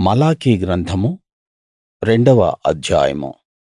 మలాకీ గ్రంథము రెండవ అధ్యాయము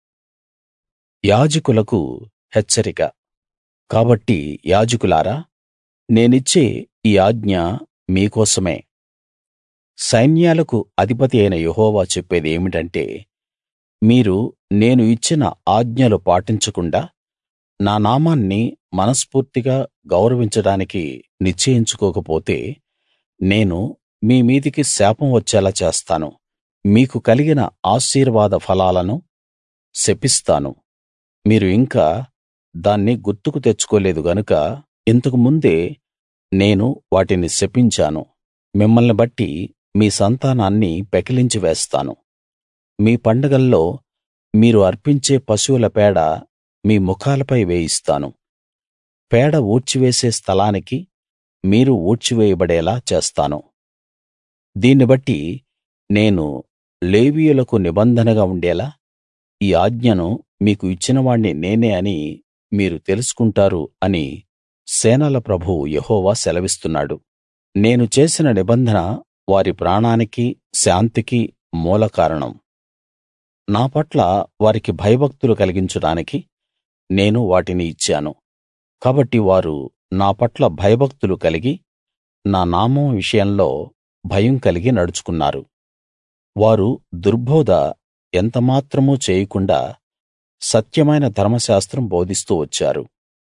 యాజకులకు హెచ్చరిక కాబట్టి యాజకులారా నేనిచ్చే ఈ ఆజ్ఞ మీ కోసమే సైన్యాలకు అధిపతి అయిన యెహోవా చెప్పేది ఏమిటంటే మీరు నేను ఇచ్చిన ఆజ్ఞలు పాటించకుండా నా నామాన్ని మనస్ఫూర్తిగా గౌరవించడానికి నిశ్చయించుకోకపోతే నేను మీ మీదికి శాపం వచ్చేలా చేస్తాను మీకు కలిగిన ఆశీర్వాద ఫలాలను శపిస్తాను మీరు ఇంకా దాన్ని గుర్తుకు తెచ్చుకోలేదు గనుక ఇంతకు ముందే నేను వాటిని శపించాను మిమ్మల్ని బట్టి మీ సంతానాన్ని పెకిలించి వేస్తాను మీ పండగల్లో మీరు అర్పించే పశువుల పేడ మీ ముఖాలపై వేయిస్తాను పేడ ఊడ్చివేసే స్థలానికి మీరు ఊడ్చివేయబడేలా చేస్తాను దీన్ని బట్టి నేను లేవీయులకు నిబంధనగా ఉండేలా ఈ ఆజ్ఞను మీకు ఇచ్చినవాణ్ణి నేనే అని మీరు తెలుసుకుంటారు అని సేనల ప్రభువు యెహోవా సెలవిస్తున్నాడు నేను చేసిన నిబంధన వారి ప్రాణానికి శాంతికి మూల కారణం నా పట్ల వారికి భయభక్తులు కలిగించడానికి నేను వాటిని ఇచ్చాను కాబట్టి వారు నా పట్ల భయభక్తులు కలిగి నా నామం విషయంలో భయం కలిగి నడుచుకున్నారు వారు దుర్బోధ ఎంతమాత్రమూ చేయకుండా సత్యమైన ధర్మశాస్త్రం బోధిస్తూ వచ్చారు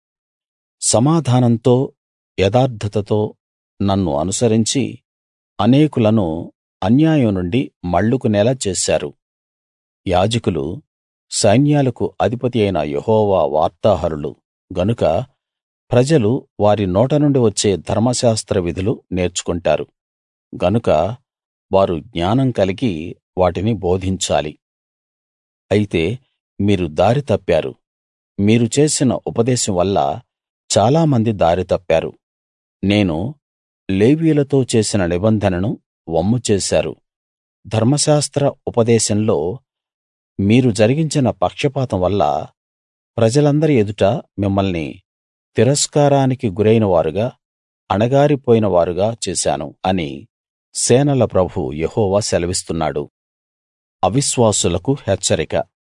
సమాధానంతో యథార్థతతో నన్ను అనుసరించి అనేకులను అన్యాయం నుండి మళ్లుకునేలా చేశారు యాజకులు సైన్యాలకు అధిపతి అయిన యెహోవా వార్తాహరులు గనుక ప్రజలు వారి నోట నుండి వచ్చే ధర్మశాస్త్ర విధులు నేర్చుకుంటారు గనుక వారు జ్ఞానం కలిగి వాటిని బోధించాలి అయితే మీరు దారి తప్పారు మీరు చేసిన ఉపదేశం వల్ల చాలా మంది దారి తప్పారు నేను లేవీయులతో చేసిన నిబంధనను వమ్ము చేశారు ధర్మశాస్త్ర ఉపదేశంలో మీరు జరిగించిన పక్షపాతం వల్ల ప్రజలందరి ఎదుట మిమ్మల్ని తిరస్కారానికి గురైన వారుగా అణగారిపోయిన వారుగా చేశాను అని సేనల ప్రభువు యెహోవా సెలవిస్తున్నాడు అవిశ్వాసులకు హెచ్చరిక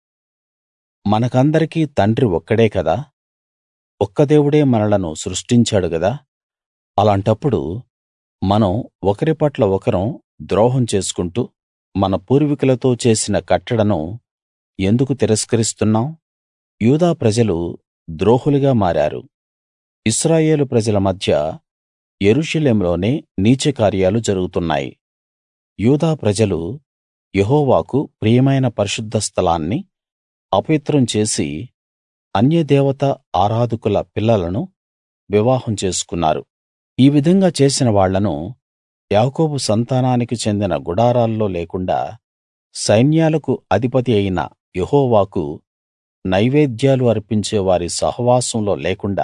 మనకందరికీ తండ్రి ఒక్కడే కదా ఒక్క దేవుడే మనలను సృష్టించాడు గదా అలాంటప్పుడు మనం ఒకరి పట్ల ఒకరం ద్రోహం చేసుకుంటూ మన పూర్వీకులతో చేసిన కట్టడను ఎందుకు తిరస్కరిస్తున్నాం యూదా ప్రజలు ద్రోహులుగా మారారు ఇశ్రాయేలు ప్రజల మధ్య యెరూషలేములోనే నీచ కార్యాలు జరుగుతున్నాయి యూదా ప్రజలు యెహోవాకు ప్రియమైన పరిశుద్ధ స్థలాన్ని అపవిత్రం చేసి అన్యదేవత ఆరాధకుల పిల్లలను వివాహం చేసుకున్నారు ఈ విధంగా చేసిన వాళ్ళను యాకోబు సంతానానికి చెందిన గుడారాల్లో లేకుండా సైన్యాలకు అధిపతి అయిన యెహోవాకు నైవేద్యాలు అర్పించే వారి సహవాసంలో లేకుండా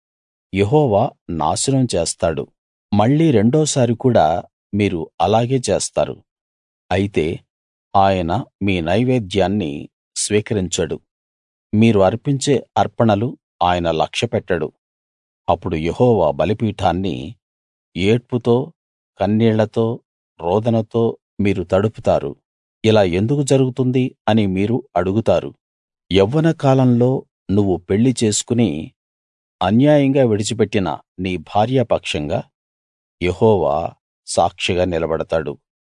యెహోవా నాశనం చేస్తాడు మళ్ళీ రెండోసారి కూడా మీరు అలాగే చేస్తారు అయితే ఆయన మీ నైవేద్యాన్ని స్వీకరించడు మీరు అర్పించే అర్పణలు ఆయన లక్ష్యపెట్టడు అప్పుడు యెహోవా బలిపీఠాన్ని ఏడ్పుతో కన్నీళ్లతో రోదనతో మీరు తడుపుతారు ఇలా ఎందుకు జరుగుతుంది అని మీరు అడుగుతారు యవ్వన కాలంలో నువ్వు పెళ్లి చేసుకుని అన్యాయంగా విడిచిపెట్టిన నీ భార్య పక్షంగా యెహోవా సాక్షిగా నిలబడతాడు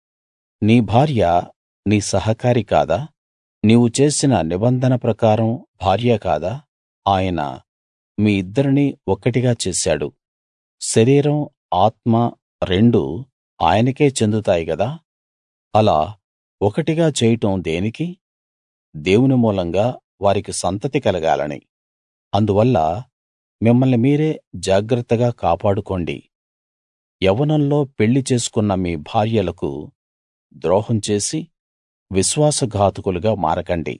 నీ భార్య నీ సహకారి కాదా నీవు చేసిన నిబంధన ప్రకారం భార్య కాదా ఆయన మీ ఇద్దరినీ ఒక్కటిగా చేశాడు శరీరం ఆత్మ రెండూ ఆయనకే చెందుతాయి గదా అలా ఒకటిగా చేయడం దేనికి దేవుని మూలంగా వారికి సంతతి కలగాలని అందువల్ల మిమ్మల్ని మీరే జాగ్రత్తగా కాపాడుకోండి యవ్వనంలో పెళ్లి చేసుకున్న మీ భార్యలకు ద్రోహం చేసి విశ్వాసఘాతకులుగా మారకండి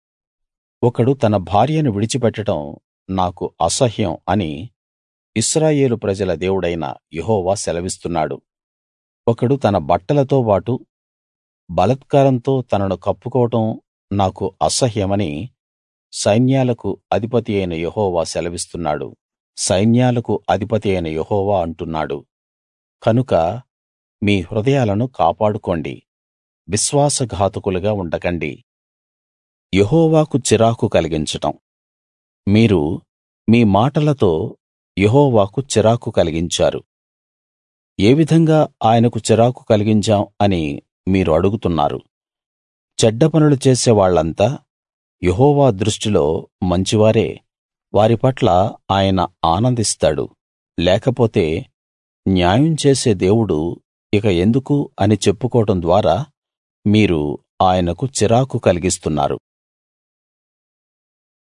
ఒకడు తన భార్యను విడిచిపెట్టడం నాకు అసహ్యం అని ఇశ్రాయేలు ప్రజల దేవుడైన యెహోవా సెలవిస్తున్నాడు ఒకడు తన బట్టలతో బాటు బలాత్కారంతో తనను కప్పుకోవడం నాకు అసహ్యమని సైన్యాలకు అధిపతి అయిన యెహోవా సెలవిస్తున్నాడు సైన్యాలకు అధిపతి అయిన యెహోవా అంటున్నాడు కనుక మీ హృదయాలను కాపాడుకోండి విశ్వాసఘాతకులుగా ఉండకండి యెహోవాకు చిరాకు కలిగించడం మీరు మీ మాటలతో యెహోవాకు చిరాకు కలిగించారు ఏ విధంగా ఆయనకు చిరాకు కలిగించాం అని మీరు అడుగుతున్నారు చెడ్డ పనులు చేసే వాళ్ళంతా యెహోవా దృష్టిలో మంచివారే వారి పట్ల ఆయన ఆనందిస్తాడు లేకపోతే న్యాయం చేసే దేవుడు ఇక ఎందుకు అని చెప్పుకోవడం ద్వారా మీరు ఆయనకు చిరాకు కలిగిస్తున్నారు